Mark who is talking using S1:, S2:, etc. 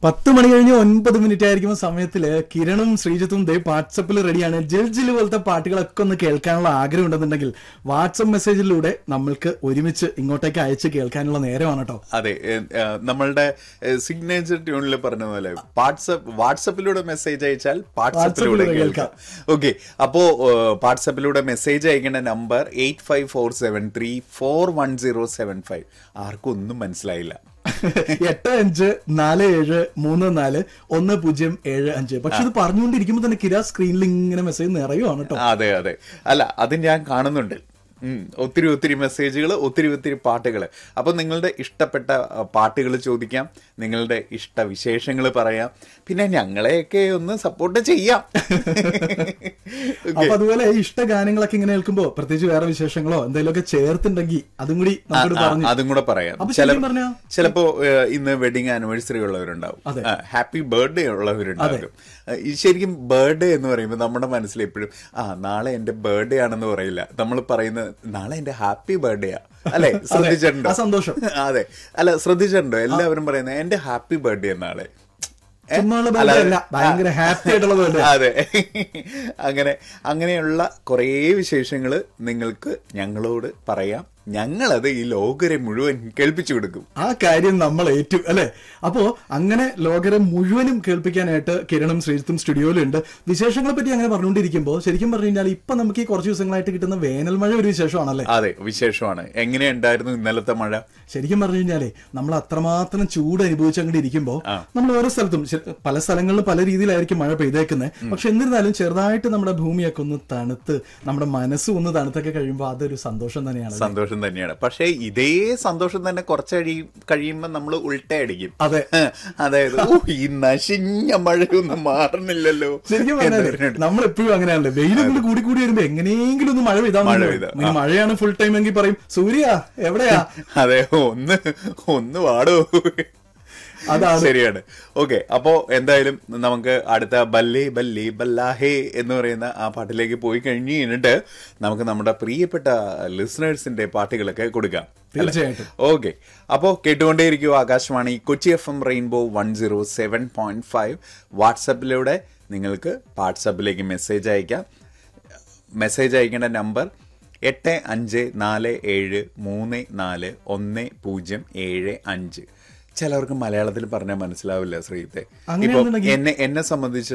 S1: പത്ത് മണി കഴിഞ്ഞ് ഒൻപത് മിനിറ്റ് ആയിരിക്കുമ്പോൾ സമയത്തില് കിരണും ശ്രീജിത്തും ദേ വാട്സപ്പിൽ റെഡിയാണ് ജൽജിൽ പോലത്തെ പാട്ടുകളൊക്കെ ഒന്ന് കേൾക്കാനുള്ള ആഗ്രഹം ഉണ്ടെന്നുണ്ടെങ്കിൽ വാട്സപ്പ് മെസ്സേജിലൂടെ നമ്മൾക്ക് ഒരുമിച്ച് ഇങ്ങോട്ടേക്ക് അയച്ച് കേൾക്കാനുള്ള നേരമാണ് കേട്ടോ
S2: അതെ ഏ, ഏ, നമ്മളുടെ സിഗ്നേച്ചർ ട്യൂണിൽ പറഞ്ഞ പോലെ വാട്സപ്പ് വാട്സപ്പിലൂടെ മെസ്സേജ് അയച്ചാൽ വാട്സപ്പിലൂടെ
S1: വാട്സപ്പിലൂടെ
S2: കേൾക്കാം ഓക്കെ അപ്പോ വാട്സപ്പിലൂടെ മെസ്സേജ് അയക്കേണ്ട number eight five four seven three four one zero seven five ആർക്കും ഒന്നും മനസ്സിലായില്ല
S1: എട്ട് അഞ്ച് നാല് ഏഴ് മൂന്ന് നാല് ഒന്ന് പൂജ്യം ഏഴ് അഞ്ച് പക്ഷെ ഇത് പറഞ്ഞുകൊണ്ടിരിക്കുമ്പോൾ തന്നെ കിര സ്ക്രീനിൽ ഇങ്ങനെ മെസ്സേജ് നിറയുവാണ് കേട്ടോ
S2: അതെ അതെ അല്ല അത് ഞാൻ കാണുന്നുണ്ട് ഉം, ഒത്തിരി ഒത്തിരി മെസ്സേജുകൾ ഒത്തിരി ഒത്തിരി പാട്ടുകൾ അപ്പൊ നിങ്ങളുടെ ഇഷ്ടപ്പെട്ട പാട്ടുകൾ ചോദിക്കാം നിങ്ങളുടെ ഇഷ്ട വിശേഷങ്ങൾ പറയാം പിന്നെ ഞങ്ങളെയൊക്കെ ഒന്ന് സപ്പോർട്ട് ചെയ്യാം
S1: അപ്പൊ അതുപോലെ ഈ ഇഷ്ട ഗാനങ്ങളൊക്കെ ഇങ്ങനെ കേൾക്കുമ്പോ പ്രത്യേകിച്ച് വേറെ വിശേഷങ്ങളോ എന്തെങ്കിലുമൊക്കെ ചേർത്തിണ്ടെങ്കിൽ അതും കൂടി നമുക്ക്
S2: ആ,
S1: പറഞ്ഞു
S2: അതും കൂടെ പറയാം
S1: അപ്പൊ
S2: ചില
S1: ശരിക്കും പറഞ്ഞാ-
S2: ചിലപ്പോ ഏഹ്, ഇന്ന് വെഡിങ് ആനിവേഴ്സറി ഉള്ളവരുണ്ടാവും
S1: അതെ.
S2: ഹാപ്പി ബർത്ത്ഡേ ഉള്ളവരുണ്ടാവും ഏഹ്, ഈ ശരിക്കും ബർത്ത്ഡേ എന്ന് പറയുമ്പോൾ നമ്മുടെ മനസ്സിൽ എപ്പോഴും ആ നാളെ എന്റെ ബർത്ത്ഡേ ആണെന്ന് പറയില്ല നമ്മൾ പറയുന്നത് നാളെ എന്റെ ഹാപ്പി ബർത്ത്ഡേയാ അല്ലെ ശ്രദ്ധിച്ചിട്ടുണ്ടോ
S1: ആ സന്തോഷം.
S2: അതെ അല്ല ശ്രദ്ധിച്ചിട്ടുണ്ടോ എല്ലാവരും പറയുന്നത് എന്റെ ഹാപ്പി ബർത്ത്ഡേ നാളെ ഏ?
S1: ചുമ്മായുള്ള
S2: അല്ല,
S1: birthday അല്ല, ഭയങ്കര happy ആയിട്ടുള്ള birthday.
S2: അതെ അങ്ങനെ അങ്ങനെയുള്ള കുറേ വിശേഷങ്ങൾ നിങ്ങൾക്ക് ഞങ്ങളോട് പറയാം ഞങ്ങളത് ഈ ലോകരെ മുഴുവൻ കേൾപ്പിച്ചു കൊടുക്കും
S1: ആ കാര്യം നമ്മൾ ഏറ്റു അല്ലെ അപ്പോ അങ്ങനെ ലോകരെ മുഴുവനും കേൾപ്പിക്കാനായിട്ട് കിരണും ശ്രീജിത്തും സ്റ്റുഡിയോയിലുണ്ട് വിശേഷങ്ങളെ പറ്റി അങ്ങനെ പറഞ്ഞുകൊണ്ടിരിക്കുമ്പോൾ ശരിക്കും പറഞ്ഞു കഴിഞ്ഞാൽ ഇപ്പൊ നമുക്ക് ഈ കുറച്ച് ദിവസങ്ങളായിട്ട് കിട്ടുന്ന വേനൽ മഴ ഒരു വിശേഷമാണല്ലേ
S2: അതെ വിശേഷമാണ് എങ്ങനെയുണ്ടായിരുന്നു ഇന്നലത്തെ മഴ
S1: ശരിക്കും പറഞ്ഞു കഴിഞ്ഞാലേ നമ്മൾ അത്രമാത്രം ചൂട് അനുഭവിച്ച് അങ്ങോട്ട് ഇരിക്കുമ്പോൾ നമ്മൾ ഓരോ സ്ഥലത്തും ശ- പല സ്ഥലങ്ങളിലും പല രീതിയിലായിരിക്കും മഴ പെയ്തേക്കുന്നത് പക്ഷെ എന്നിരുന്നാലും ചെറുതായിട്ട് നമ്മുടെ ഭൂമിയൊക്കെ ഒന്ന് തണുത്ത് നമ്മുടെ മനസ്സും ഒന്ന് തണുത്തൊക്കെ കഴിയുമ്പോൾ അതൊരു സന്തോഷം തന്നെയാണ്
S2: സന്തോഷം തന്നെയാണ് പക്ഷേ ഇതേ സന്തോഷം തന്നെ കുറച്ച് കഴി കഴിയുമ്പോൾ നമ്മൾ ഉൾട്ടയടിക്കും
S1: അതെ.
S2: അതായത് "ഓ, ഈ നശിഞ്ഞ മഴയൊന്നും മാറുന്നില്ലല്ലോ
S1: ശരിക്കും
S2: എന്ന്
S1: പറഞ്ഞാലേ
S2: പറഞ്ഞിട്ട്.
S1: നമ്മൾ എപ്പോഴും അങ്ങനെയാണല്ലേ വെയിൽ കൊണ്ട് കൂടി കൂടി വരുമ്പോ എങ്ങനെയെങ്കിലും ഒന്ന് മഴ പെയ്താൽ
S2: മഴ
S1: മതി.
S2: പെയ്താ,
S1: ഇനി മഴയാണ് ഫുൾ ടൈം എങ്കിൽ പറയും സൂര്യ എവിടെയാ
S2: അതെ ഒന്ന് ഒന്ന് വാടോ
S1: അതാണ്.
S2: ശരിയാണ് ഓക്കെ അപ്പോ എന്തായാലും നമുക്ക് അടുത്ത ബല്ലേ ബല്ലേ ബല്ലാഹേ എന്ന് പറയുന്ന ആ പാട്ടിലേക്ക് പോയി കഴിഞ്ഞ് കഴിഞ്ഞിട്ട് നമുക്ക് നമ്മുടെ പ്രിയപ്പെട്ട ലിസണേഴ്സിന്റെ പാട്ടുകളൊക്കെ കൊടുക്കാം
S1: തീർച്ചയായിട്ടും
S2: ഓക്കെ അപ്പോൾ കേട്ടുകൊണ്ടേയിരിക്കും Akashvani Kochi F M rainbow one zero seven point five വാട്സപ്പിലൂടെ നിങ്ങൾക്ക് വാട്സപ്പിലേക്ക് മെസ്സേജ് അയക്കാം മെസ്സേജ് അയക്കേണ്ട നമ്പർ എട്ട് അഞ്ച് നാല് ഏഴ് മൂന്ന് നാല് ഒന്ന് പൂജ്യം ഏഴ് അഞ്ച് ചിലവർക്ക് മലയാളത്തിൽ പറഞ്ഞാൽ മനസ്സിലാവില്ല ശ്രീത്തെ ഇപ്പൊ
S1: അങ്ങനെയാണെന്നുണ്ടെങ്കിൽ-
S2: എന്നെ എന്നെ സംബന്ധിച്ച്